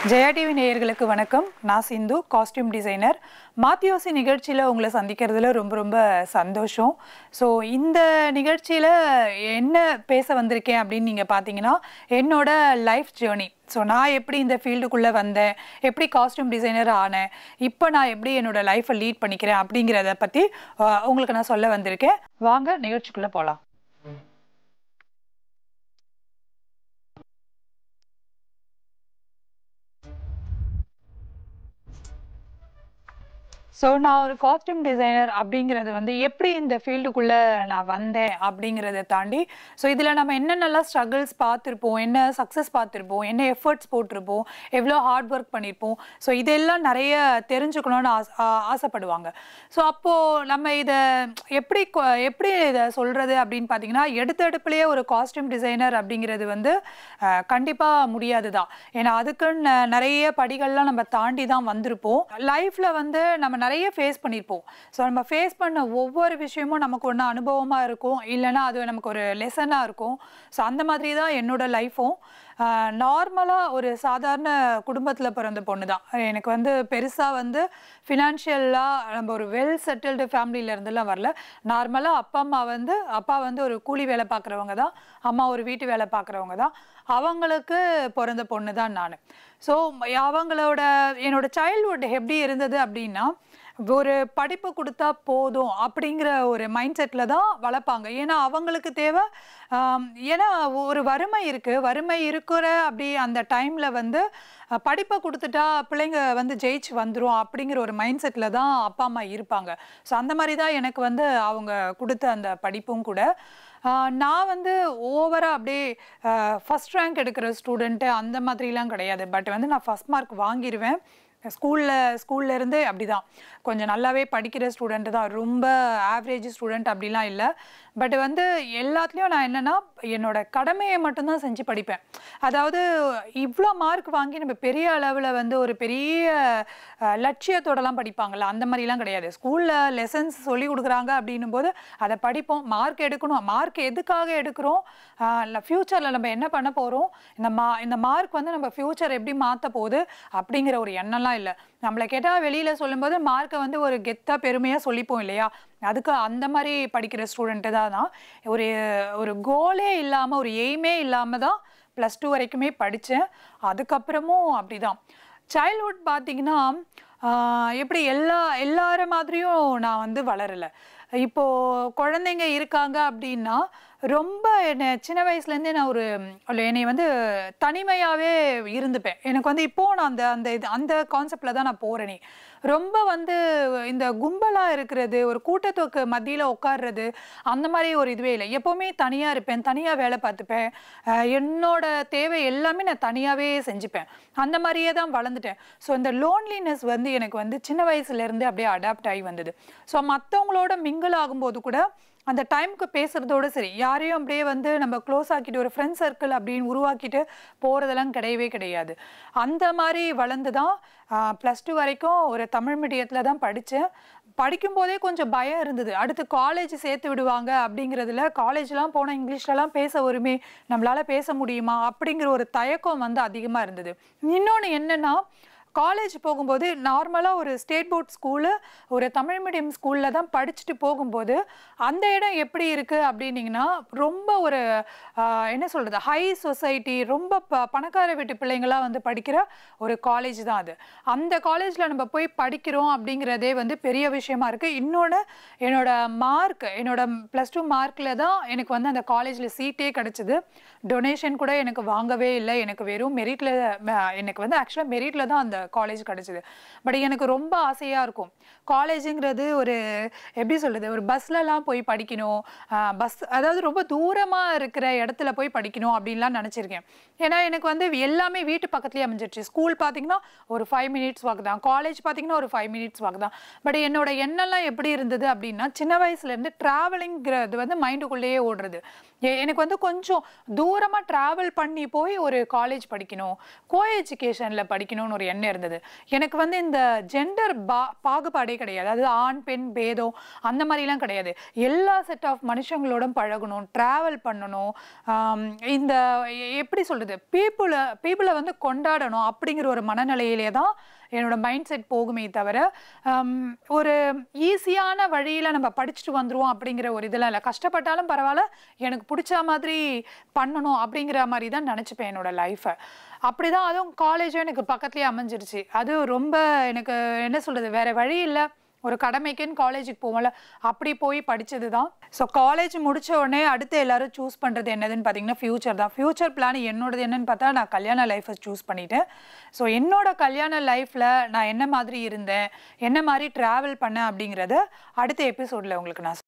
Jaya TV நேயர்களுக்கு வணக்கம் நான் சிந்து காஸ்டியூம் டிசைனர் மாத்தியோசி நிகழ்ச்சியில் உங்களை சந்திக்கிறதுல ரொம்ப ரொம்ப சந்தோஷம் ஸோ இந்த நிகழ்ச்சியில் என்ன பேச வந்திருக்கேன் அப்படின்னு நீங்கள் பார்த்தீங்கன்னா என்னோட லைஃப் ஜேர்னி ஸோ நான் எப்படி இந்த ஃபீல்டுக்குள்ளே வந்தேன் எப்படி காஸ்டியூம் டிசைனர் ஆனேன் இப்போ நான் எப்படி என்னோட லைஃப்பை லீட் பண்ணிக்கிறேன் அப்படிங்கிறத பற்றி அஹ், உங்களுக்கு நான் சொல்ல வந்திருக்கேன் வாங்க நிகழ்ச்சிக்குள்ளே போகலாம் ஸோ நான் ஒரு காஸ்டியூம் டிசைனர் அப்படிங்கிறது வந்து எப்படி இந்த ஃபீல்டுக்குள்ளே நான் வந்தேன் அப்படிங்கிறத தாண்டி ஸோ இதில் நம்ம என்னென்னலாம் ஸ்ட்ரகிள்ஸ் பார்த்துருப்போம் என்ன சக்ஸஸ் பார்த்துருப்போம் என்ன எஃபர்ட்ஸ் போட்டிருப்போம் எவ்வளோ ஹார்ட் ஒர்க் பண்ணியிருப்போம் ஸோ இதெல்லாம் நிறைய தெரிஞ்சுக்கணும்னு ஆசை ஆ- ஆசைப்படுவாங்க ஸோ அப்போது நம்ம இதை எப்படி கொ- எப்படி இதை சொல்கிறது அப்படின்னு பார்த்தீங்கன்னா எடுத்தடுப்புலேயே ஒரு காஸ்டியூம் டிசைனர் அப்படிங்கிறது வந்து கண்டிப்பாக முடியாது தான் ஏன்னா அதுக்குன்னு நிறைய படிகள்லாம் நம்ம தாண்டி தான் வந்திருப்போம் லைஃப்பில் வந்து நம்ம நிறைய ஃபேஸ் பண்ணியிருப்போம் ஸோ நம்ம ஃபேஸ் பண்ண ஒவ்வொரு விஷயமும் நமக்கு ஒன்று அனுபவமாக இருக்கும் இல்லைன்னா அது நமக்கு ஒரு லெசனாக இருக்கும் ஸோ அந்த மாதிரி தான் என்னோட லைஃப்பும் நார்மலாக ஒரு சாதாரண குடும்பத்தில் பிறந்த பொண்ணு தான் எனக்கு வந்து பெருசாக வந்து ஃபினான்ஷியலாக நம்ம ஒரு வெல் செட்டில்டு ஃபேமிலியிலேருந்துலாம் வரல நார்மலாக அப்பா அம்மா வந்து அப்பா வந்து ஒரு கூலி வேலை பார்க்குறவங்க தான் அம்மா ஒரு வீட்டு வேலை பார்க்குறவங்க தான் அவங்களுக்கு பிறந்த பொண்ணு தான் நான் ஸோ அவங்களோட என்னோட சைல்ட்ஹுட் எப்படி இருந்தது அப்படின்னா ஒரு படிப்பு கொடுத்தா போதும் அப்படிங்கிற ஒரு மைண்ட் செட்டில் தான் வளர்ப்பாங்க ஏன்னா அவங்களுக்கு தேவை ஆம், ஏன்னா ஒரு வறுமை இருக்குது வறுமை இருக்கிற அப்படி அந்த டைமில் வந்து அஹ், படிப்பை கொடுத்துட்டா பிள்ளைங்க வந்து ஜெயிச்சு வந்துரும் அப்படிங்கிற ஒரு மைண்ட் செட்டில் தான் அப்பா அம்மா இருப்பாங்க ஸோ அந்த மாதிரி தான் எனக்கு வந்து அவங்க கொடுத்த அந்த படிப்பும் கூட ஆஹ் நான் வந்து ஓவராக அப்படியே ஃபஸ்ட் ரேங்க் எடுக்கிற ஸ்டூடெண்ட்டு அந்த மாதிரிலாம் கிடையாது பட் வந்து நான் ஃபஸ்ட் மார்க் வாங்கிடுவேன் ஸ்கூலில் ஸ்கூல்ல இருந்தே அப்படி தான் கொஞ்சம் நல்லாவே படிக்கிற ஸ்டூடெண்ட் தான் ரொம்ப ஆவரேஜ் ஸ்டூடெண்ட் அப்படிலாம் இல்லை பட் வந்து எல்லாத்துலேயும் நான் என்னென்னா என்னோட கடமையை மட்டும்தான் செஞ்சு படிப்பேன் அதாவது இவ்வளோ மார்க் வாங்கி நம்ம பெரிய அளவில் வந்து ஒரு பெரிய அஹ், லட்சியத்தோடலாம் படிப்பாங்கள்ல அந்த மாதிரிலாம் கிடையாது ஸ்கூலில் லெசன்ஸ் சொல்லி கொடுக்குறாங்க அப்படின்னும் போது அதை படிப்போம் மார்க் எடுக்கணும் மார்க் எதுக்காக எடுக்கிறோம் ஃப்யூச்சரில் நம்ம என்ன பண்ண போகிறோம் இந்த மா இந்த மார்க் வந்து நம்ம ஃப்யூச்சர் எப்படி மாற்ற போகுது அப்படிங்கிற ஒரு எண்ணம்லாம் இல்லை நம்மளை கேட்டால் வெளியில் சொல்லும்போது மார்க்கை வந்து ஒரு கெத்தாக பெருமையாக சொல்லிப்போம் இல்லையா அதுக்கு அந்த மாதிரி படிக்கிற ஸ்டூடெண்ட்டு தான் நான் ஒரு ஒரு கோலே இல்லாமல் ஒரு எய்மே இல்லாமல் தான் ப்ளஸ் டூ வரைக்குமே படித்தேன் அதுக்கப்புறமும் அப்படி தான் சைல்ட்ஹுட் பார்த்தீங்கன்னா ஆஹ் எப்படி எல்லா எல்லார மாதிரியும் நான் வந்து வளரலை இப்போது குழந்தைங்க இருக்காங்க அப்படின்னா ரொம்ப என்னை சின்ன வயசுலேருந்தே நான் ஒரு ஒரு என்னை வந்து தனிமையாகவே இருந்துப்பேன் எனக்கு வந்து இப்போது நான் அந்த அந்த இது அந்த கான்செப்டில் தான் நான் போகிறேனே ரொம்ப வந்து இந்த கும்பலாக இருக்கிறது ஒரு கூட்டத்துக்கு மத்தியில் உட்கார்றது அந்த மாதிரி ஒரு இதுவே இல்லை எப்போவுமே தனியாக இருப்பேன் தனியாக வேலை பார்த்துப்பேன் அஹ் என்னோட தேவை எல்லாமே நான் தனியாகவே செஞ்சுப்பேன் அந்த மாதிரியே தான் வளர்ந்துட்டேன் ஸோ இந்த லோன்லினஸ் வந்து எனக்கு வந்து சின்ன வயசுலேருந்து அப்படியே அடாப்ட் ஆகி வந்தது ஸோ மற்றவங்களோட மிங்கிள் ஆகும்போது கூட அந்த டைமுக்கு பேசுகிறதோட சரி யாரையும் அப்படியே வந்து நம்ம க்ளோஸ் ஆக்கிட்டு ஒரு ஃப்ரெண்ட் சர்க்கிள் அப்படின்னு உருவாக்கிட்டு போகிறதெல்லாம் கிடையவே கிடையாது அந்த மாதிரி வளர்ந்து தான் ப்ளஸ் டூ வரைக்கும் ஒரு தமிழ் மீடியத்தில் தான் படித்தேன் படிக்கும்போதே கொஞ்சம் பயம் இருந்தது அடுத்து காலேஜ் சேர்த்து விடுவாங்க அப்படிங்கிறதுல காலேஜ்லாம் போனால் இங்கிலீஷ்லலாம் பேச வருமே நம்மளால் பேச முடியுமா அப்படிங்கிற ஒரு தயக்கம் வந்து அதிகமாக இருந்தது இன்னொன்று என்னென்னா காலேஜ் போகும்போது நார்மலாக ஒரு ஸ்டேட் போர்ட் ஸ்கூலு ஒரு தமிழ் மீடியம் ஸ்கூலில் தான் படிச்சுட்டு போகும்போது அந்த இடம் எப்படி இருக்குது அப்படின்னீங்கன்னா ரொம்ப ஒரு ஆஹ், என்ன சொல்கிறது ஹை சொசைட்டி ரொம்ப ப பணக்கார வீட்டு பிள்ளைங்களாம் வந்து படிக்கிற ஒரு காலேஜ் தான் அது அந்த காலேஜில் நம்ம போய் படிக்கிறோம் அப்படிங்கிறதே வந்து பெரிய விஷயமா இருக்குது இன்னொன்று என்னோட மார்க் என்னோட ப்ளஸ் டூ மார்க்கில் தான் எனக்கு வந்து அந்த காலேஜில் சீட்டே கிடச்சிது டொனேஷன் கூட எனக்கு வாங்கவே இல்லை எனக்கு வெறும் மெரிட்டில் எனக்கு வந்து ஆக்சுவலாக மெரிட்டில் தான் அந்த காலேஜ் கிடச்சிது பட் எனக்கு ரொம்ப ஆசையாக இருக்கும் காலேஜுங்கிறது ஒரு எப்படி சொல்கிறது ஒரு பஸ்லலாம் போய் படிக்கணும் பஸ் அதாவது ரொம்ப தூரமாக இருக்கிற இடத்துல போய் படிக்கணும் அப்படின்லாம் நினச்சிருக்கேன் ஏன்னா எனக்கு வந்து எல்லாமே வீட்டு பக்கத்துலேயே அமைஞ்சிருச்சு ஸ்கூல் பார்த்தீங்கன்னா ஒரு ஃபைவ் மினிட்ஸ் வாக் தான் காலேஜ் பார்த்தீங்கன்னா ஒரு ஃபைவ் மினிட்ஸ் வாக் தான் பட் என்னோட எண்ணம்லாம் எப்படி இருந்தது அப்படின்னா சின்ன வயசுலேருந்து ட்ராவலிங்கிறது வந்து மைண்டுக்குள்ளேயே ஓடுறது எ- எனக்கு வந்து கொஞ்சம் தூரமாக ட்ராவல் பண்ணி போய் ஒரு காலேஜ் படிக்கணும் கோ எஜுகேஷனில் படிக்கணும்னு ஒரு எண்ணம் இருந்தது எனக்கு வந்து இந்த ஜெண்டர் பா பாகுபாடே கிடையாது அதாவது ஆண் பெண் பேதம் அந்த மாதிரிலாம் கிடையாது எல்லா செட் ஆஃப் மனுஷங்களோட பழகணும் ட்ராவல் பண்ணணும் ஆம், இந்த எ- எப்படி சொல்கிறது பீப்புளை பீப்புளை வந்து கொண்டாடணும் அப்படிங்கிற ஒரு மனநிலையிலே தான் என்னோட மைண்ட் செட் போகுமே தவிர ஆம், ஒரு ஈஸியான வழியில் நம்ம படிச்சுட்டு வந்துருவோம் அப்படிங்கிற ஒரு இதெல்லாம் இல்லை கஷ்டப்பட்டாலும் பரவாயில்ல எனக்கு பிடிச்ச மாதிரி பண்ணணும் அப்படிங்கிற மாதிரி தான் நினச்சிப்பேன் என்னோட லைஃப்பை அப்படி தான் அதுவும் காலேஜும் எனக்கு பக்கத்துலேயே அமைஞ்சிருச்சு அது ரொம்ப எனக்கு என்ன சொல்கிறது வேற வழி இல்லை ஒரு கடமைக்குன்னு காலேஜுக்கு போவோம்ல அப்படி போய் படிச்சது தான் ஸோ காலேஜ் முடிச்ச உடனே அடுத்து எல்லாரும் சூஸ் பண்ணுறது என்னதுன்னு பார்த்தீங்கன்னா ஃப்யூச்சர் தான் ஃப்யூச்சர் பிளான் என்னோடது என்னன்னு பார்த்தா நான் கல்யாண லைஃப்பை சூஸ் பண்ணிட்டேன் ஸோ என்னோட கல்யாண லைஃப்பில் நான் என்ன மாதிரி இருந்தேன் என்ன மாதிரி ட்ராவல் பண்ணேன் அப்படிங்கிறத அடுத்த எபிசோடில் உங்களுக்கு நான்